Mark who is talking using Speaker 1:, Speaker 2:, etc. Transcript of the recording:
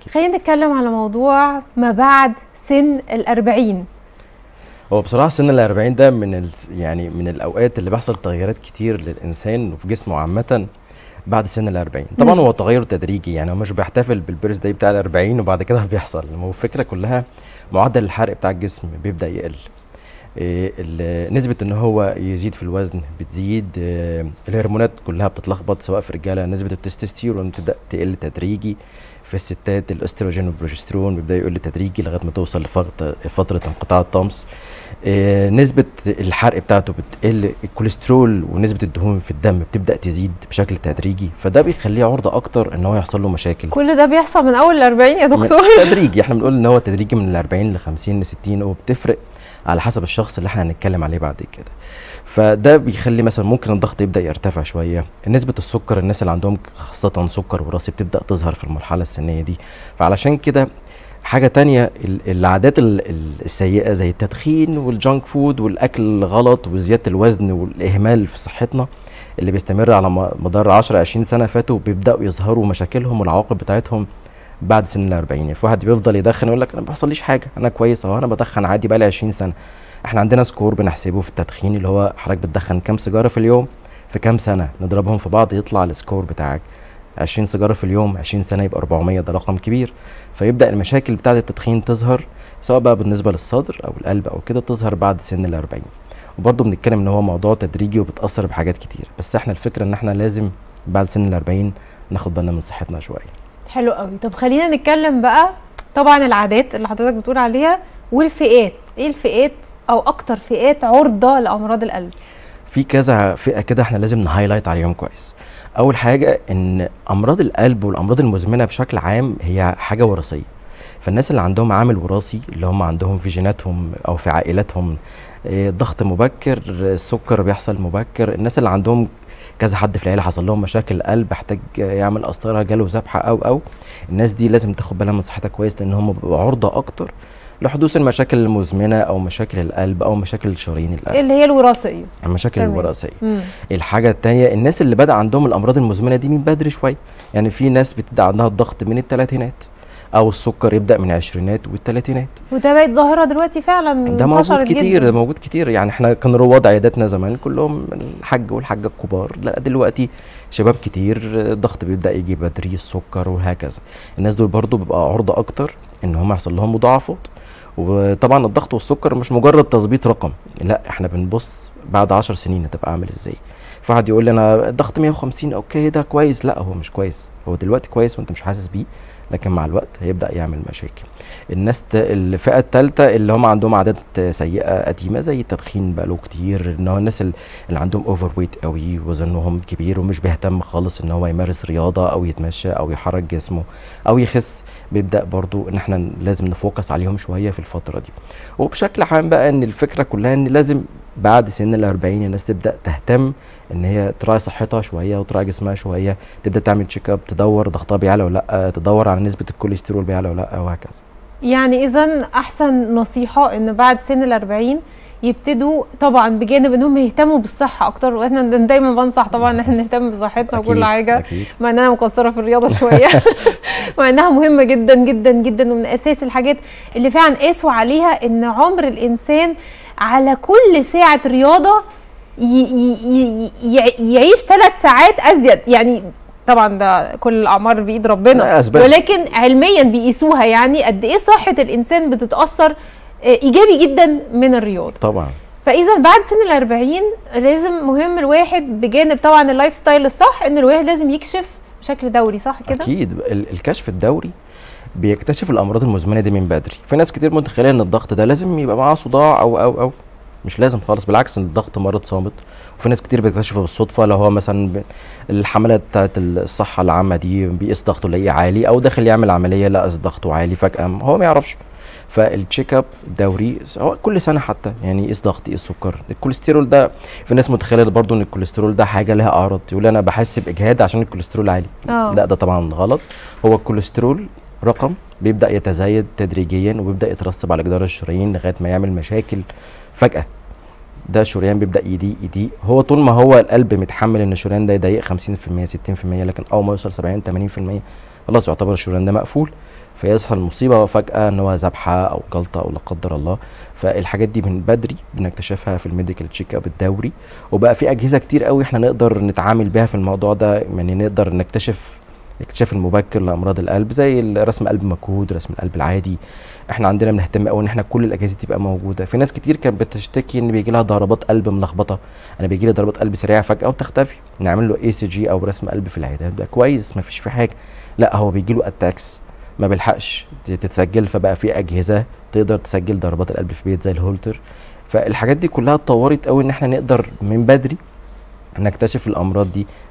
Speaker 1: خلينا نتكلم على موضوع ما بعد سن الأربعين
Speaker 2: هو بصراحه سن ال 40 ده من ال... يعني من الاوقات اللي بيحصل تغيرات كتير للانسان وفي جسمه عامه بعد سن ال 40 طبعا
Speaker 1: مم.
Speaker 2: هو تغير تدريجي يعني هو مش بيحتفل بالبيرث داي بتاع ال 40 وبعد كده بيحصل هو الفكره كلها معدل الحرق بتاع الجسم بيبدا يقل إيه ال- نسبة ان هو يزيد في الوزن بتزيد إيه الهرمونات كلها بتتلخبط سواء في الرجالة نسبة التستوستيرون بتبدأ تقل تدريجي في الستات الاستروجين والبروجسترون بيبدأ يقل تدريجي لغاية ما توصل لفترة فترة انقطاع الطمس إيه نسبة الحرق بتاعته بتقل الكوليسترول ونسبة الدهون في الدم بتبدأ تزيد بشكل تدريجي فده بيخليه عرضة أكتر ان هو يحصل له مشاكل
Speaker 1: كل ده بيحصل من أول الأربعين يا دكتور
Speaker 2: تدريجي احنا بنقول ان هو تدريجي من ال 40 ل 50 ل 60 وبتفرق على حسب الشخص اللي احنا هنتكلم عليه بعد كده فده بيخلي مثلا ممكن الضغط يبدا يرتفع شويه نسبه السكر الناس اللي عندهم خاصه سكر وراثي بتبدا تظهر في المرحله السنيه دي فعلشان كده حاجه تانية ال- العادات ال- ال- السيئه زي التدخين والجانك فود والاكل الغلط وزياده الوزن والاهمال في صحتنا اللي بيستمر على م- مدار 10 20 سنه فاتوا بيبداوا يظهروا مشاكلهم والعواقب بتاعتهم بعد سن ال 40 يعني في واحد بيفضل يدخن يقول لك انا ما بيحصليش حاجه انا كويس اهو انا بدخن عادي بقالي 20 سنه احنا عندنا سكور بنحسبه في التدخين اللي هو حضرتك بتدخن كام سيجاره في اليوم في كام سنه نضربهم في بعض يطلع السكور بتاعك 20 سيجاره في اليوم 20 سنه يبقى 400 ده رقم كبير فيبدا المشاكل بتاعه التدخين تظهر سواء بقى بالنسبه للصدر او القلب او كده تظهر بعد سن ال 40 وبرضه بنتكلم ان هو موضوع تدريجي وبتاثر بحاجات كتير بس احنا الفكره ان احنا لازم بعد سن ال 40 ناخد بالنا من صحتنا شويه
Speaker 1: حلو قوي طب خلينا نتكلم بقى طبعا العادات اللي حضرتك بتقول عليها والفئات ايه الفئات او اكتر فئات عرضة لأمراض القلب
Speaker 2: في كذا فئه كده احنا لازم نهايلايت عليهم كويس اول حاجه ان امراض القلب والامراض المزمنه بشكل عام هي حاجه وراثيه فالناس اللي عندهم عامل وراثي اللي هم عندهم في جيناتهم او في عائلاتهم آه، ضغط مبكر آه، السكر بيحصل مبكر الناس اللي عندهم كذا حد في العيله حصل لهم مشاكل قلب احتاج آه، يعمل قسطره جاله ذبحه او او الناس دي لازم تاخد بالها من صحتها كويس لان هم بيبقوا عرضه اكتر لحدوث المشاكل المزمنه او مشاكل القلب او مشاكل شرايين القلب
Speaker 1: اللي هي الوراثية
Speaker 2: المشاكل
Speaker 1: تمام.
Speaker 2: الوراثيه
Speaker 1: مم.
Speaker 2: الحاجة التانية الناس اللي بدأ عندهم الأمراض المزمنة دي من بدري شوية يعني في ناس بتبدأ عندها الضغط من الثلاثينات أو السكر يبدأ من العشرينات والثلاثينات
Speaker 1: وده بقت ظاهرة دلوقتي فعلا
Speaker 2: ده موجود
Speaker 1: انتشرت
Speaker 2: كتير
Speaker 1: جداً.
Speaker 2: ده موجود كتير يعني احنا كان رواد عياداتنا زمان كلهم الحاج والحاجة الكبار لا دلوقتي شباب كتير الضغط بيبدأ يجي بدري السكر وهكذا الناس دول برضو بيبقى عرضة أكتر إن هم يحصل لهم مضاعفات وطبعا الضغط والسكر مش مجرد تظبيط رقم لا احنا بنبص بعد عشر سنين هتبقى عامل ازاي فواحد يقول لي انا الضغط 150 اوكي ده كويس لا هو مش كويس هو دلوقتي كويس وانت مش حاسس بيه لكن مع الوقت هيبدا يعمل مشاكل الناس ت... الفئه الثالثه اللي هم عندهم عادات سيئه قديمه زي التدخين بقاله كتير ان هو الناس ال- اللي عندهم اوفر ويت قوي وزنهم كبير ومش بيهتم خالص ان هو يمارس رياضه او يتمشى او يحرك جسمه او يخس بيبدا برضو ان احنا لازم نفوكس عليهم شويه في الفتره دي وبشكل عام بقى ان الفكره كلها ان لازم بعد سن ال 40 الناس تبدا تهتم ان هي تراعي صحتها شويه وتراعي جسمها شويه تبدا تعمل تشيك اب تدور ضغطها بيعلى ولا لا تدور على نسبه الكوليسترول بيعلى ولا لا وهكذا
Speaker 1: يعني اذا احسن نصيحة ان بعد سن الأربعين يبتدوا طبعا بجانب انهم يهتموا بالصحة اكتر واحنا دايما بنصح طبعا ان احنا نهتم بصحتنا وكل
Speaker 2: أكيد،
Speaker 1: حاجة
Speaker 2: اكيد
Speaker 1: مع ان انا مقصره في الرياضه شويه مع انها مهمه جدا جدا جدا ومن اساس الحاجات اللي فعلا قاسوا عليها ان عمر الانسان على كل ساعه رياضه ي ي ي ي يعيش ثلاث ساعات ازيد يعني طبعا ده كل الاعمار بايد ربنا
Speaker 2: لا، أسباب.
Speaker 1: ولكن علميا بيقيسوها يعني قد ايه صحه الانسان بتتاثر آه، ايجابي جدا من الرياضه
Speaker 2: طبعا
Speaker 1: فاذا بعد سن الأربعين لازم مهم الواحد بجانب طبعا اللايف ستايل الصح ان الواحد لازم يكشف بشكل دوري صح كده
Speaker 2: اكيد ال- الكشف الدوري بيكتشف الامراض المزمنه دي من بدري في ناس كتير متخيله ان الضغط ده لازم يبقى معاه صداع او او او مش لازم خالص بالعكس ان الضغط مرض صامت وفي ناس كتير بيكتشفه بالصدفه لو هو مثلا ب- الحملات بتاعت الصحه العامه دي بيقيس ضغطه يلاقيه عالي او داخل يعمل عمليه لقى ضغطه عالي فجاه هو ما يعرفش فالتشيك اب الدوري هو كل سنه حتى يعني يقيس ضغط يقيس سكر الكوليسترول ده في ناس متخيله برضو ان الكوليسترول ده حاجه لها اعراض يقول انا بحس باجهاد عشان الكوليسترول عالي
Speaker 1: اه
Speaker 2: لا ده طبعا غلط هو الكوليسترول رقم بيبدا يتزايد تدريجيا وبيبدا يترسب على جدار الشرايين لغايه ما يعمل مشاكل فجاه ده شريان بيبدا يضيق يضيق هو طول ما هو القلب متحمل ان الشريان ده يضيق 50% 60% لكن اول ما يوصل 70 80% خلاص يعتبر الشريان ده مقفول فيحصل مصيبه فجاه ان هو ذبحه او جلطه او لا قدر الله فالحاجات دي من بدري بنكتشفها في الميديكال تشيك اب الدوري وبقى في اجهزه كتير قوي احنا نقدر نتعامل بيها في الموضوع ده يعني نقدر نكتشف الاكتشاف المبكر لامراض القلب زي رسم قلب مجهود رسم القلب العادي احنا عندنا بنهتم قوي ان احنا كل الاجهزه تبقى موجوده في ناس كتير كانت بتشتكي ان بيجي لها ضربات قلب ملخبطه انا بيجي لي ضربات قلب سريعه فجاه وتختفي نعمل له اي سي جي او رسم قلب في العيادات ده كويس ما فيش فيه حاجه لا هو بيجي له اتاكس ما بيلحقش تتسجل فبقى في اجهزه تقدر تسجل ضربات القلب في بيت زي الهولتر فالحاجات دي كلها اتطورت قوي ان احنا نقدر من بدري نكتشف الامراض دي